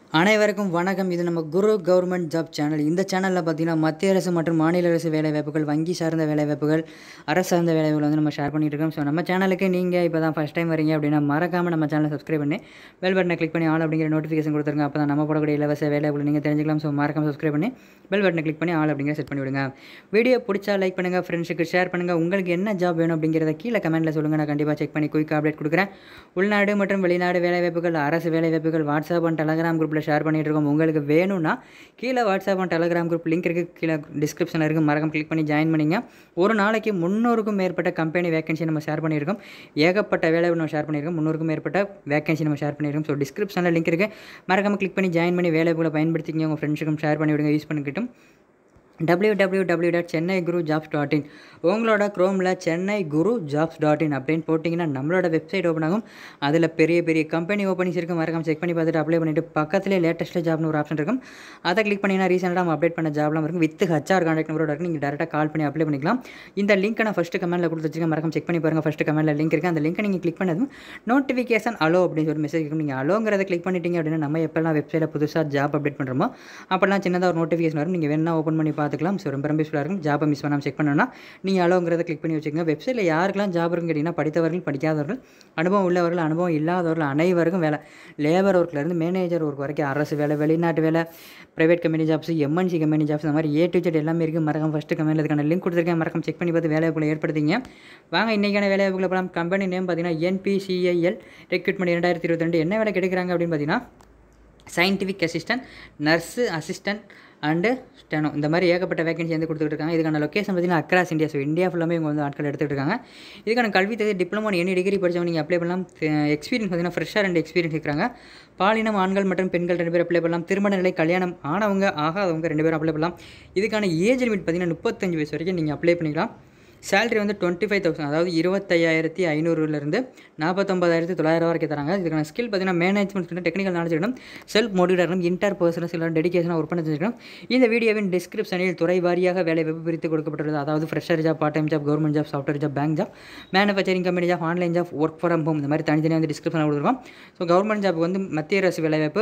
அனைவருக்கும் வணக்கம் இது நம்ம குரு கவர்மெண்ட் ஜாப் சேனல் இந்த சேனலில் பார்த்தீங்கன்னா மத்திய அரசு மற்றும் மாநில அரசு வேலைவாய்ப்புகள் வங்கி சார்ந்த வேலைவாய்ப்புகள் அரசு சார்ந்த வேலைவாய்ப்புகள் வந்து நம்ம ஷேர் பண்ணிட்டு இருக்கோம் ஸோ நம்ம சேனலுக்கு நீங்கள் இப்போ தான் ஃபஸ்ட் டைம் வரீங்க அப்படின்னா மறக்காமல் நம்ம சேனலை சப்ஸ்கிரைப் பண்ணி பெல் பட்டனை கிளிக் பண்ணி ஆல் அப்படிங்கிற நோட்டிஃபிகேஷன் கொடுத்துருங்க அப்போ தான் நம்ம போடக்கூடிய இலவச வேலைவாய்ப்புகள் நீங்கள் தெரிஞ்சுக்கலாம் ஸோ மறக்காம சப்ஸ்கிரைப் பண்ணி பெல் பட்டனை கிளிக் பண்ணி ஆல் அப்படிங்கிற செட் பண்ணி விடுங்க வீடியோ பிடிச்சா லைக் பண்ணுங்கள் ஃப்ரெண்ட்ஸுக்கு ஷேர் பண்ணுங்கள் உங்களுக்கு என்ன ஜாப் வேணும் அப்படிங்கிறத கீழே கமெண்ட்டில் சொல்லுங்கள் நான் கண்டிப்பாக செக் பண்ணி குயிக் அப்டேட் கொடுக்குறேன் உள்நாடு மற்றும் வெளிநாடு வேலைவாய்ப்புகள் அரசு வேலைவாய்ப்புகள் வாட்ஸ்அப் அண்ட் டெலகிராம் குரூப்பில் ஷேர் பண்ணிட்டு இருக்கோம் உங்களுக்கு வேணும்னா கீழே WhatsApp and Telegram group link இருக்குது கீழே டிஸ்கிரிப்ஷனில் இருக்குது மறக்காம கிளிக் பண்ணி ஜாயின் பண்ணிங்க ஒரு நாளைக்கு முந்நூறுக்கும் மேற்பட்ட கம்பெனி வேகன்சி நம்ம ஷேர் பண்ணியிருக்கோம் ஏகப்பட்ட வேலை நம்ம ஷேர் பண்ணியிருக்கோம் முந்நூறுக்கும் மேற்பட்ட வேகன்சி நம்ம ஷேர் பண்ணியிருக்கோம் ஸோ டிஸ்கிரிப்ஷனில் லிங்க் இருக்குது மறக்காம கிளிக் பண்ணி ஜாயின் பண்ணி வேலைகளை பயன்படுத்திக்கிங்க உங்கள் ஃப்ரெண்ட்ஸுக்கும் ஷேர் பண்ணி விடுங்க யூஸ் பண்ணிக்கிட்டும் W W W dot Chennai Guru jobs dot in உங்களோட க்ரோமில் Chennai Guru jobs dot in அப்படின்னு போட்டிங்கன்னா நம்மளோட வெப்சைட் ஓப்பன் ஆகும் அதில் பெரிய பெரிய கம்பெனி ஓப்பனிங்ஸ் இருக்கும் மறக்காம செக் பண்ணி பார்த்துட்டு அப்ளை பண்ணிவிட்டு பக்கத்துலேயே லேட்டஸ்ட்டு ஜாப்னு ஒரு ஆப்ஷன் இருக்கும் அதை கிளிக் பண்ணிங்கன்னா ரீசெண்டாக நம்ம அப்டேட் பண்ண ஜாப்லாம் இருக்கும் வித் ஹச்ஆர் கான்டாக்ட் நம்பரோட இருக்கும் நீங்கள் டேரெக்டாக கால் பண்ணி அப்ளை பண்ணிக்கலாம் இந்த லிங்க்கை நான் ஃபஸ்ட்டு கமெண்ட்டில் கொடுத்து வச்சுருக்கேன் மறக்காம செக் பண்ணி பாருங்கள் ஃபஸ்ட்டு கமெண்ட்டில் லிங்க் இருக்குது அந்த லிங்க்கை நீங்கள் கிளிக் பண்ணதும் நோட்டிஃபிகேஷன் அலோ அப்படின்னு ஒரு மெசேஜ் இருக்கும் நீங்கள் அலோங்கிறத கிளிக் பண்ணிட்டீங்க அப்படின்னா நம்ம எப்போல்லாம் வெப்சைட்டில் புதுசாக ஜாப் அப்டேட் பண்ணுறோமோ அப்போல்லாம் சின்னதாக ஒரு நோட்டிஃபிகேஷன் வரும் நீங்கள் வேணா ஓப்பன் பண்ணி பார்த்துக்கலாம் ஸோ ரொம்ப ரொம்ப யூஸ்ஃபுல்லாக இருக்கும் ஜாப்பை மிஸ் பண்ணாமல் செக் பண்ணணும்னா நீங்கள் அலோங்கிறத கிளிக் பண்ணி வச்சுக்கோங்க வெப்சைட்டில் யாருக்கெல்லாம் ஜாப் இருக்குன்னு கேட்டிங்கன்னா படித்தவர்கள் படிக்காதவர்கள் அனுபவம் உள்ளவர்கள் அனுபவம் இல்லாதவர்கள் அனைவருக்கும் வேலை லேபர் ஒர்க்லேருந்து மேனேஜர் ஒர்க் வரைக்கும் அரசு வேலை வெளிநாட்டு வேலை private company jobs MNC company jobs இந்த மாதிரி ஏ டு ஜெட் எல்லாமே இருக்குது மறக்காம ஃபஸ்ட்டு கம்பெனியில் அதுக்கான லிங்க் கொடுத்துருக்கேன் மறக்காம செக் பண்ணி பார்த்து வேலைவாய்ப்புகளை ஏற்படுத்திங்க வாங்க இன்றைக்கான வேலைவாய்ப்புகளை போகலாம் கம்பெனி நேம் பார்த்தீங்கன்னா என்பிசிஐஎல் ரெக்ரூட்மெண்ட் இரண்டாயிரத்தி இருபத்தி ரெண்டு என்ன வேலை கிடைக்கிறாங்க அப்படின்னு பார்த்தீங்கன்னா scientific assistant nurse assistant and steno இந்த மாதிரி ஏகப்பட்ட வேகன்சி வந்து கொடுத்துட்டு இருக்காங்க இதுக்கான லொக்கேஷன் பார்த்தீங்கன்னா அக்ராஸ் இந்தியா ஸோ இந்தியா ஃபுல்லாமே இவங்க வந்து ஆட்கள் எடுத்துகிட்டு இருக்காங்க இதுக்கான கல்வி தகுதி டிப்ளமோ எனி டிகிரி படித்தவங்க நீங்கள் அப்ளை பண்ணலாம் எக்ஸ்பீரியன்ஸ் பார்த்தீங்கன்னா ஃப்ரெஷ்ஷாக ரெண்டு எக்ஸ்பீரியன்ஸ் இருக்கிறாங்க பாலினம் ஆண்கள் மற்றும் பெண்கள் ரெண்டு பேர் அப்ளை பண்ணலாம் திருமண நிலை கல்யாணம் ஆனவங்க ஆகாதவங்க ரெண்டு பேரும் அப்ளை பண்ணலாம் இதுக்கான ஏஜ் லிமிட் பார்த்தீங்கன்னா முப்பத்தஞ்சு வயசு வரைக்கும் நீங்கள் அப்ளை பண்ணிக்கலாம் சேலரி வந்து டுவெண்ட்டி ஃபைவ் தௌசண்ட் அதாவது இருபத்தையாயிரத்தி ஐநூறுலேருந்து நாற்பத்தொம்பதாயிரத்தி தொள்ளாயிரம் வரைக்கும் தராங்க இதுக்கான ஸ்கில் பார்த்தீங்கன்னா மேனேஜ்மெண்ட் டெக்னிக்கல் நாலேஜ் இருக்கணும் செல்ஃப் மோட்டிவேட்டர் இன்டர் பர்சனஸ் இல்லை டெடிகேஷனாக ஒர்க் பண்ண தெரிஞ்சுக்கணும் இந்த வீடியோவின் டிஸ்கிரிப்ஷனில் துறை வாரியாக வேலை வாய்ப்பு பிரித்து கொடுக்கப்பட்டுள்ளது அதாவது fresher job part time job government job software job bank job manufacturing company job online job work from home இந்த மாதிரி தனித்தனியாக வந்து டிஸ்கிரிப்ஷனில் கொடுத்துருக்கோம் ஸோ கவர்மெண்ட் ஜாப் வந்து மத்திய அரசு வேலைவாய்ப்பு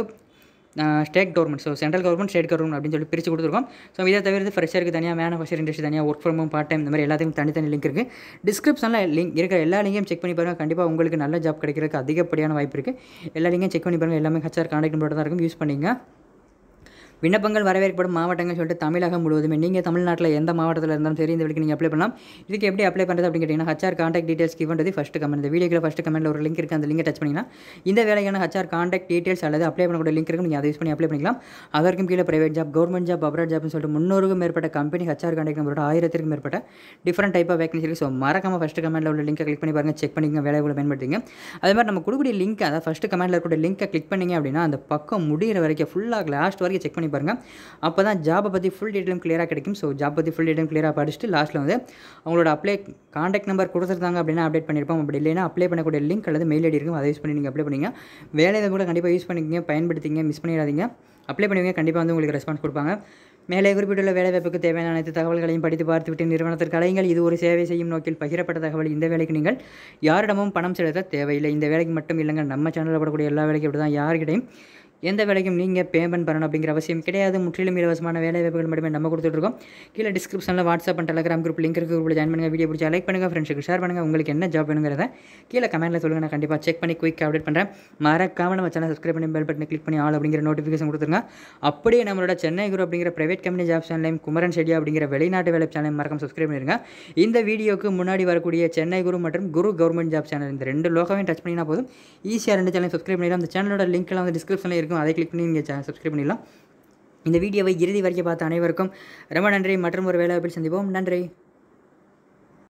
state government so central government state government அப்படின்னு சொல்லி பிரித்து கொடுத்துருக்கோம் ஸோ இதை தவிர்த்து ஃப்ரெஷருக்கு தனியாக மேனுஃபேக்சர் இண்டஸ்ட்ரி தனியாக work from home part time இந்த மாதிரி எல்லாத்தையும் தனித்தனி லிங்க் இருக்குது டிஸ்கிரிப்ஷனில் லிங்க் இருக்கிற எல்லா லிங்கையும் செக் பண்ணி பாருங்கள் கண்டிப்பாக உங்களுக்கு நல்ல ஜாப் கிடைக்கிறதுக்கு அதிகப்படியான வாய்ப்பு இருக்குது எல்லா லிங்கையும் செக் பண்ணி பாருங்கள் எல்லாமே ஹச்ஆர் கான்டாக்ட் நம்பரோட தான் இருக்கும் யூஸ் பண்ணிங்க விண்ணப்பங்கள் வரவேற்கப்படும் மாவட்டங்கள் சொல்லிட்டு தமிழகம் முழுவதுமே நீங்கள் தமிழ்நாட்டில் எந்த மாவட்டத்தில் இருந்தாலும் சரி இந்த வீடியோக்கு நீங்கள் அப்ளை பண்ணலாம் இதுக்கு எப்படி அப்ளை பண்ணுறது அப்படின்னு கேட்டிங்கன்னா ஹச்ஆர் காண்டாக்ட் டீட்டெயில்ஸ் கிவன்றது ஃபஸ்ட்டு கமெண்ட் இந்த வீடியோக்கில் ஃபஸ்ட்டு கமெண்ட்டில் ஒரு லிங்க் இருக்குது அந்த லிங்கை டச் பண்ணிங்கன்னா இந்த வேலையான ஹச்ஆர் காண்டாக்ட் டீட்டெயில்ஸ் அல்லது அப்ளை பண்ணக்கூடிய லிங்க் இருக்கும் நீங்கள் அதை யூஸ் பண்ணி அப்ளை பண்ணிக்கலாம் அதற்கும் கீழே private job government job abroad ஜாப்னு சொல்லிட்டு முன்னூறுக்கும் மேற்பட்ட கம்பெனி ஹச்ஆர் காண்டாக்ட் நம்பரோட ஆயிரத்திற்கும் மேற்பட்ட டிஃப்ரெண்ட் டைப் ஆஃப் வேகன்சி இருக்குது ஸோ மறக்காம ஃபஸ்ட்டு கமெண்ட்டில் உள்ள லிங்கை கிளிக் பண்ணி பாருங்கள் செக் பண்ணிங்க வேலைகளை பயன்படுத்திங்க அதே மாதிரி நம்ம கொடுக்கக்கூடிய லிங்க் அதாவது ஃபஸ்ட்டு கமெண்ட்டில் இருக்கக்கூடிய லிங்கை கிளிக் பண்ணிங்க அப்படின்னா அந்த பக்கம் முடிகிற வரைக்கும் ஃபுல்லாக லாஸ்ட் வரைக்கும் செக் பண்ணி பாருங்கள் அப்போ தான் ஜாப்பை பற்றி ஃபுல் டீட்டெயிலும் கிளியராக கிடைக்கும் ஸோ ஜாப் பற்றி ஃபுல் டீட்டெயிலும் கிளியராக படிச்சுட்டு லாஸ்ட்டில் வந்து அவங்களோட அப்ளை காண்டாக்ட் நம்பர் கொடுத்துருந்தாங்க அப்படின்னா அப்டேட் பண்ணியிருப்போம் அப்படி இல்லைனா அப்ளை பண்ணக்கூடிய லிங்க் அல்லது மெயில் ஐடி இருக்கும் அதை யூஸ் பண்ணி நீங்கள் அப்ளை பண்ணிங்க வேலையை கூட கண்டிப்பாக யூஸ் பண்ணிக்கிங்க பயன்படுத்திங்க மிஸ் பண்ணிடாதீங்க அப்ளை பண்ணுவீங்க கண்டிப்பாக வந்து உங்களுக்கு ரெஸ்பான்ஸ் கொடுப்பாங்க மேலே குறிப்பிட்டுள்ள வேலைவாய்ப்புக்கு தேவையான அனைத்து தகவல்களையும் படித்து பார்த்துவிட்டு நிறுவனத்திற்கு அலைங்கள் இது ஒரு சேவை செய்யும் நோக்கில் பகிரப்பட்ட தகவல் இந்த வேலைக்கு நீங்கள் யாரிடமும் பணம் செலுத்த தேவையில்லை இந்த வேலைக்கு மட்டும் இல்லைங்க நம்ம சேனலில் படக்கூடிய எல்லா வேலைக்கும் இப்படி தான் யார்கிட்டையும் எந்த வேலைக்கும் நீங்கள் பேமெண்ட் பண்ணணும் அப்படிங்கிற அவசியம் கிடையாது முற்றிலும் இலவசமான வேலை வாய்ப்புகள் மட்டுமே நம்ம கொடுத்துட்ருக்கோம் கீழே டிஸ்கிரிப்ஷனில் WhatsApp and Telegram group link இருக்குது குரூப்பில் ஜாயின் பண்ணுங்கள் வீடியோ பிடிச்சா லைக் பண்ணுங்கள் ஃப்ரெண்ட்ஸுக்கு ஷேர் பண்ணுங்கள் உங்களுக்கு என்ன ஜாப் வேணுங்கிறத கீழே கமெண்ட்டில் சொல்லுங்கள் நான் கண்டிப்பாக செக் பண்ணி குயிக் அப்டேட் பண்ணுறேன் மறக்காமல் நம்ம சேனல் சப்ஸ்கிரைப் பண்ணி பெல் பட்டனை கிளிக் பண்ணி ஆல் அப்படிங்கிற நோட்டிஃபிகேஷன் கொடுத்துருங்க அப்படியே நம்மளோட சென்னை குரூப் அப்படிங்கிற பிரைவேட் கம்பெனி ஜாப் சேனலையும் குமரன் ஷெடியா அப்படிங்கிற வெளிநாட்டு வேலை சேனலையும் மறக்காம சப்ஸ்கிரைப் பண்ணிருங்க இந்த வீடியோக்கு முன்னாடி வரக்கூடிய சென்னை குரு மற்றும் குரு கவர்மெண்ட் ஜாப் சேனல் இந்த ரெண்டு லோகவையும் டச் பண்ணினா போதும் ஈஸியாக ரெண்டு சேனல் சப்ஸ்கிரைப் பண்ணிடலாம் அந்த சேனலோட லிங்க்லாம் வந்து டிஸ்கிரிப்ஷனில் இருக்கும் அதை கிளிக் பண்ணி நீங்கள் சேனல் சப்ஸ்கிரைப் பண்ணிடலாம் இந்த வீடியோவை இறுதி வரைக்கும் பார்த்த அனைவருக்கும் ரொம்ப நன்றி மற்றும் ஒரு வேலைவாய்ப்பில் சந்திப்போம் நன்றி